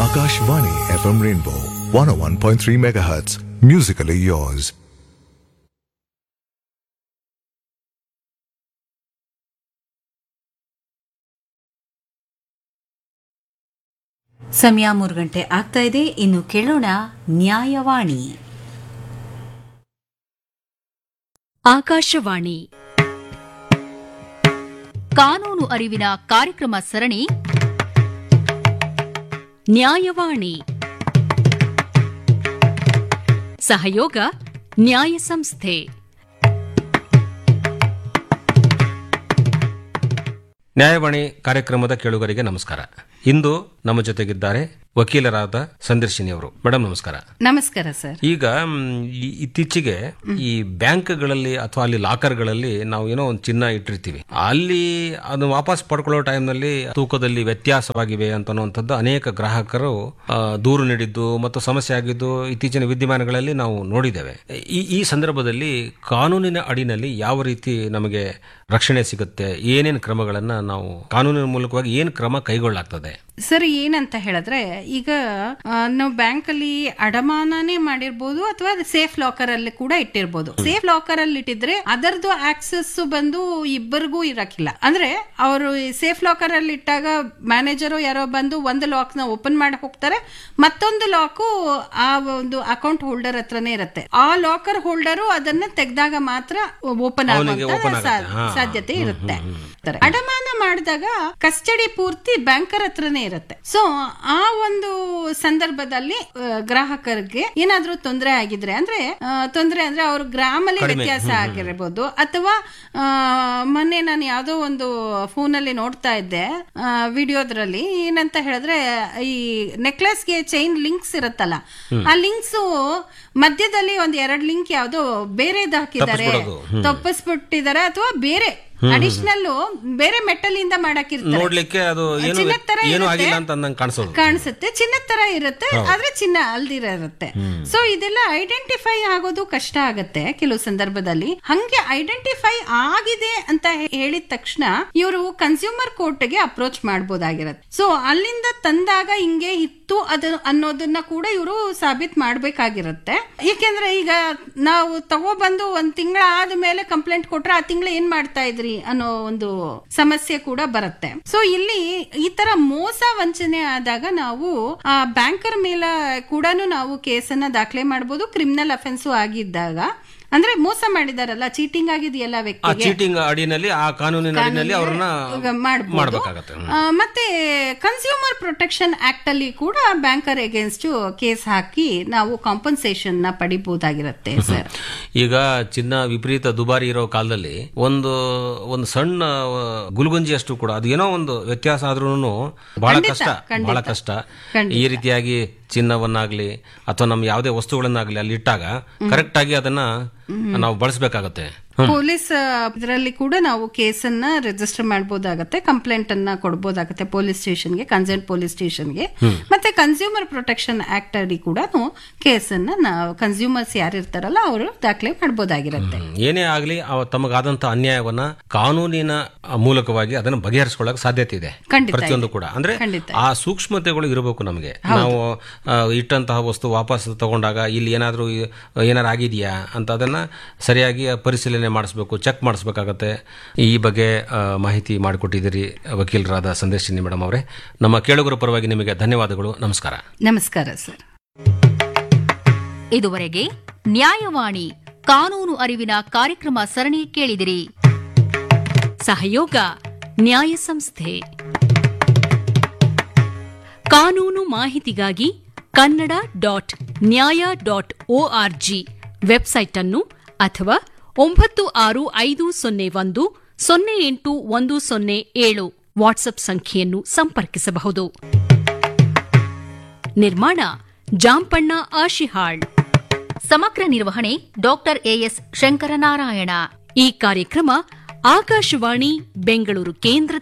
Akashvani FM Rainbow 101.3 MHz. Musically yours. ಸಮಯ ಮೂರು ಗಂಟೆ ಆಗ್ತಾ ಇದೆ ಇನ್ನು ಕೇಳೋಣ ನ್ಯಾಯವಾಣಿ ಆಕಾಶವಾಣಿ ಕಾನೂನು ಅರಿವಿನ ಕಾರ್ಯಕ್ರಮ ಸರಣಿ ನ್ಯಾಯವಾಣಿ ಸಹಯೋಗ ನ್ಯಾಯ ಸಂಸ್ಥೆ ನ್ಯಾಯವಾಣಿ ಕಾರ್ಯಕ್ರಮದ ಕೇಳುಗರಿಗೆ ನಮಸ್ಕಾರ ಇಂದು ನಮ್ಮ ಜೊತೆಗಿದ್ದಾರೆ ವಕೀಲರಾದ ಸಂದರ್ಶಿನಿ ಅವರು ಮೇಡಮ್ ನಮಸ್ಕಾರ ನಮಸ್ಕಾರ ಸರ್ ಈಗ ಮ್, ಈ- ಇತ್ತೀಚೆಗೆ ಈ ಬ್ಯಾಂಕ್ಗಳಲ್ಲಿ ಅಥವಾ ಅಲ್ಲಿ ಲಾಕರ್ಗಳಲ್ಲಿ ನಾವು ಏನೋ ಒಂದು ಚಿನ್ನ ಇಟ್ಟಿರ್ತೀವಿ ಅಲ್ಲಿ ಅದನ್ನ ವಾಪಸ್ ಪಡ್ಕೊಳ್ಳೋ ಟೈಮ್ನಲ್ಲಿ ತೂಕದಲ್ಲಿ ವ್ಯತ್ಯಾಸವಾಗಿವೆ ಅಂತನ್ನುವಂಥದ್ದು ಅನೇಕ ಗ್ರಾಹಕರು ಆ, ದೂರು ನೀಡಿದ್ದು ಮತ್ತು ಸಮಸ್ಯೆ ಆಗಿದ್ದು ಇತ್ತೀಚಿನ ವಿದ್ಯಮಾನಗಳಲ್ಲಿ ನಾವು ನೋಡಿದ್ದೇವೆ ಈ ಈ ಸಂದರ್ಭದಲ್ಲಿ ಕಾನೂನಿನ ಅಡಿನಲ್ಲಿ ಯಾವ ರೀತಿ ನಮಗೆ ರಕ್ಷಣೆ ಸಿಗುತ್ತೆ ಏನೇನು ಕ್ರಮಗಳನ್ನ ನಾವು ಕಾನೂನಿನ ಮೂಲಕವಾಗಿ ಏನು ಕ್ರಮ ಕೈಗೊಳ್ಳಲಾಗ್ತದೆ ಸರ್ ಏನಂತ ಹೇಳಿದ್ರೆ ಈಗ ಆ, ನಾವು ಬ್ಯಾಂಕ್ ಅಲ್ಲಿ ಅಡಮಾನನೇ ಮಾಡಿರ್ಬೋದು ಅಥವಾ ಸೇಫ್ ಲಾಕರ್ ಅಲ್ಲಿ ಕೂಡ ಇಟ್ಟಿರ್ಬೋದು ಸೇಫ್ ಲಾಕರ್ ಅಲ್ಲಿ ಇಟ್ಟಿದ್ರೆ ಅದರದ್ದು ಆಕ್ಸೆಸ್ ಬಂದು ಇಬ್ಬರಿಗೂ ಇರಕ್ಕಿಲ್ಲ ಅಂದ್ರೆ ಅವರು ಸೇಫ್ ಲಾಕರ್ ಅಲ್ಲಿ ಇಟ್ಟಾಗ ಮ್ಯಾನೇಜರ್ ಯಾರೋ ಬಂದು ಒಂದು ಲಾಕ್ ನ ಓಪನ್ ಮಾಡಿ ಹೋಗ್ತಾರೆ ಮತ್ತೊಂದು ಲಾಕು ಆ ಒಂದು ಅಕೌಂಟ್ ಹೋಲ್ಡರ್ ಹತ್ರನೇ ಇರುತ್ತೆ ಆ ಲಾಕರ್ ಹೋಲ್ಡರು ಅದನ್ನ ತೆಗೆದಾಗ ಮಾತ್ರ ಓಪನ್ ಅವನಿಗೆ open ಆಗುವಂತ ಆಗುತ್ತೆ. ಹಾ. ಸಾಧ್ಯತೆ ಇರುತ್ತೆ ಅಡಮಾನ ಮಾಡಿದಾಗ ಕಸ್ಟಡಿ ಪೂರ್ತಿ ಬ್ಯಾಂಕರ್ ಹತ್ರನೇ ಇರುತ್ತೆ ಸೊ ಆ ಒಂದು ಸಂದರ್ಭದಲ್ಲಿ ಆ, ಗ್ರಾಹಕರಿಗೆ ಏನಾದ್ರೂ ತೊಂದರೆ ಆಗಿದ್ರೆ ಅಂದ್ರೆ ಆ, ತೊಂದರೆ ಅಂದ್ರೆ ಅವ್ರ ಗ್ರಾಮಲ್ಲಿ ವ್ಯತ್ಯಾಸ ಆಗಿರ್ಬೋದು ಅಥವಾ ಆ, ಮೊನ್ನೆ ನಾನು ಯಾವ್ದೋ ಒಂದು ಫೋನ್ ಅಲ್ಲಿ ನೋಡ್ತಾ ಇದ್ದೆ ವಿಡಿಯೋದ್ರಲ್ಲಿ ಏನಂತ ಹೇಳಿದ್ರೆ ಈ ನೆಕ್ಲೆಸ್ಗೆ ಚೈನ್ ಲಿಂಕ್ಸ್ ಇರುತ್ತಲ್ಲ ಆ ಲಿಂಕ್ಸ್ ಮಧ್ಯದಲ್ಲಿ ಒಂದ್ ಎರಡ್ ಲಿಂಕ್ ಯಾವ್ದೋ ಬೇರೆದ್ ಹಾಕಿದ್ದಾರೆ ತಪ್ಪಿಸ್ಬಿಡೋದು. ತಪ್ಪಿಸ್ಬಿಟ್ಟಿದ್ದಾರೆ ಅಥವಾ ಬೇರೆ ಅಡಿಷನಲ್ ಬೇರೆ ಮೆಟಲ್ ಇಂದ ಮಾಡಾಕಿರ್ತಾರೆ ನೋಡ್ಲಿಕ್ಕೆ ಅದು ಏನು ಚಿನ್ನದ್ ತರ ಏನು ಇರುತ್ತೆ. ಆಗಿಲ್ಲ ಅಂತ ಅಂದಂಗೆ ಕಾಣಿಸೋದು ಕಾಣಿಸುತ್ತೆ ಚಿನ್ನದ ತರ ಇರುತ್ತೆ ಆದ್ರೆ ಚಿನ್ನ ಅಲ್ದಿರ ಇರುತ್ತೆ ಸೊ ಇದೆಲ್ಲ ಐಡೆಂಟಿಫೈ ಆಗೋದು ಕಷ್ಟ ಆಗತ್ತೆ ಕೆಲವು ಸಂದರ್ಭದಲ್ಲಿ ಹಂಗೆ ಐಡೆಂಟಿಫೈ ಆಗಿದೆ ಅಂತ ಹೇ- ಹೇಳಿದ ತಕ್ಷಣ ಇವರು ಕನ್ಸ್ಯೂಮರ್ ಕೋರ್ಟ್ ಗೆ ಅಪ್ರೋಚ್ ಮಾಡಬಹುದಾಗಿರುತ್ತೆ ಸೊ ಅಲ್ಲಿಂದ ತಂದಾಗ ಹಿಂಗೆ ಇತ್ತು ಅದು ಅನ್ನೋದನ್ನ ಕೂಡ ಇವರು ಸಾಬೀತ್ ಮಾಡ್ಬೇಕಾಗಿರುತ್ತೆ ಏಕೆಂದ್ರೆ ಈಗ ನಾವು ತಗೊಬಂದು ಒಂದ್ ತಿಂಗಳ ಆದ್ಮೇಲೆ ಕಂಪ್ಲೇಂಟ್ ಕೊಟ್ರೆ ಆ ತಿಂಗಳ ಏನ್ ಮಾಡ್ತಾ ಇದ್ರಿ ಅನ್ನೋ ಒಂದು ಸಮಸ್ಯೆ ಕೂಡ ಬರುತ್ತೆ ಸೊ ಇಲ್ಲಿ ಈ ತರ ಮೋಸ ವಂಚನೆ ಆದಾಗ ನಾವು ಆ ಬ್ಯಾಂಕರ್ ಮೇಲೆ ಕೂಡ ನಾವು ಕೇಸನ್ನ ದಾಖಲೆ ಮಾಡಬಹುದು ಕ್ರಿಮಿನಲ್ ಅಫೆನ್ಸು ಆಗಿದ್ದಾಗ ಅಂದ್ರೆ ಮೋಸ ಮಾಡಿದಾರಲ್ಲ ಚೀಟಿಂಗ್ ಆಗಿದೆಯಲ್ಲ ಆ ವ್ಯಕ್ತಿಗೆ ಚೀಟಿಂಗ್ ಅಡಿನಲ್ಲಿ ಆ ಕಾನೂನಿನ ಅಡಿನಲ್ಲಿ ಅವ್ರನ್ನ ಮಾಡ್ಬೋದು. ಮಾಡ್ಬೇಕಾಗತ್ತೆ ಹ್ಮ್. ಆ, ಮತ್ತೆ ಕನ್ಸ್ಯೂಮರ್ ಪ್ರೊಟೆಕ್ಷನ್ ಆಕ್ಟ್ ಅಲ್ಲಿ ಕೂಡ ಬ್ಯಾಂಕರ್ ಅಗೇನ್ಸ್ಟ್ ಕೇಸ್ ಹಾಕಿ ನಾವು ಕಾಂಪನ್ಸೇಷನ್ ನ ಪಡಿಬಹುದಾಗಿರುತ್ತೆ ಸರ್ ಈಗ ಚಿನ್ನ ವಿಪರೀತ ದುಬಾರಿ ಇರೋ ಕಾಲದಲ್ಲಿ ಒಂದು ಒಂದು ಸಣ್ಣ ಆ, ಗುಲ್ಗುಂಜಿಯಷ್ಟು ಕೂಡ ಅದು ಏನೋ ಒಂದು ವ್ಯತ್ಯಾಸ ಆದ್ರೂ ಬಹಳ ಖಂಡಿತ, ಕಷ್ಟ ಖಂಡಿತ. ಬಹಳ ಕಷ್ಟ ಖಂಡಿತ. ಈ ರೀತಿಯಾಗಿ ಚಿನ್ನವನ್ನಾಗ್ಲಿ ಅಥವಾ ನಮ್ಮ ಯಾವುದೇ ವಸ್ತುಗಳನ್ನಾಗ್ಲಿ ಅಲ್ಲಿ ಇಟ್ಟಾಗ ಕರೆಕ್ಟ್ ಆಗಿ ಅದನ್ನ ನಾವು ಬಳಸಬೇಕಾಗತ್ತೆ ಪೊಲೀಸ್ ಇದರಲ್ಲಿ ಕೂಡ ನಾವು ಕೇಸನ್ನ ರಿಜಿಸ್ಟರ್ ಮಾಡಬಹುದಾಗತ್ತೆ ಕಂಪ್ಲೇಂಟ್ ಅನ್ನ ಕೊಡಬಹುದಾಗತ್ತೆ ಪೊಲೀಸ್ ಸ್ಟೇಷನ್ಗೆ ಕನ್ಸರ್ನ್ ಪೊಲೀಸ್ ಸ್ಟೇಷನ್ಗೆ ಮತ್ತೆ ಕನ್ಸ್ಯೂಮರ್ ಪ್ರೊಟೆಕ್ಷನ್ ಆಕ್ಟ್ ಅಡಿ ಕೂಡ ಕೇಸನ್ನ ನಾವು ಕನ್ಸ್ಯೂಮರ್ಸ್ ಯಾರು ಇರ್ತಾರಲ್ಲ ಅವರು ದಾಖಲೆ ಮಾಡಬಹುದಾಗಿರುತ್ತೆ ಏನೇ ಆಗ್ಲಿ ಅವ ತಮಗಾದಂತ ಅನ್ಯಾಯವನ್ನ ಕಾನೂನಿನ ಮೂಲಕವಾಗಿ ಅದನ್ನ ಬಗೆಹರಿಸಿಕೊಳ್ಳಕ್ ಸಾಧ್ಯತೆ ಇದೆ ಖಂಡಿತ ಪ್ರತಿಯೊಂದು ಕೂಡ ಅಂದ್ರೆ ಖಂಡಿತ. ಆ ಸೂಕ್ಷ್ಮತೆಗಳು ಇರಬೇಕು ನಮಗೆ ನಾವು ಆ, ಇಟ್ಟಂತಹ ವಸ್ತು ವಾಪಸ್ ತಗೊಂಡಾಗ ಇಲ್ಲಿ ಏನಾದ್ರೂ ಏನಾರು ಆಗಿದೆಯಾ ಅಂತ ಅದನ್ನ ಸರಿಯಾಗಿ ಪರಿಶೀಲನೆ ಮಾಡಿಸ್ಬೇಕು ಚೆಕ್ ಮಾಡಿಸ್ಬೇಕಾಗತ್ತೆ ಈ ಬಗ್ಗೆ ಆ, ಮಾಹಿತಿ ಮಾಡಿಕೊಟ್ಟಿದ್ದೀರಿ ವಕೀಲರಾದ ಸಂದೇಶಿನಿ ಮೇಡಮ್ ಅವರೇ ನಮ್ಮ ಕೇಳುಗರ ಪರವಾಗಿ ನಿಮಗೆ ಧನ್ಯವಾದಗಳು ನಮಸ್ಕಾರ ನಮಸ್ಕಾರ ಸರ್ ಇದುವರೆಗೆ ನ್ಯಾಯವಾಣಿ ಕಾನೂನು ಅರಿವಿನ ಕಾರ್ಯಕ್ರಮ ಸರಣಿ ಕೇಳಿದಿರಿ ಸಹಯೋಗ ನ್ಯಾಯ ಸಂಸ್ಥೆ ಕಾನೂನು ಮಾಹಿತಿಗಾಗಿ Kannada dot nyaya dot ORG website ಅನ್ನು ಅಥವಾ ಒಂಬತ್ತು ಆರು ಐದು ಸೊನ್ನೆ ಒಂದು ಸೊನ್ನೆ ಎಂಟು ಒಂದು ಸೊನ್ನೆ ಏಳು ವಾಟ್ಸ್ಆಪ್ ಸಂಖ್ಯೆಯನ್ನು ಸಂಪರ್ಕಿಸಬಹುದು ನಿರ್ಮಾಣ ಜಾಂಪಣ್ಣ ಆಶಿಹಾಳ್ ಸಮಗ್ರ ನಿರ್ವಹಣೆ ಡಾಕ್ಟರ್ ಎಎಸ್ ಶಂಕರನಾರಾಯಣ ಈ ಕಾರ್ಯಕ್ರಮ ಆಕಾಶವಾಣಿ ಬೆಂಗಳೂರು ಕೇಂದ್ರದ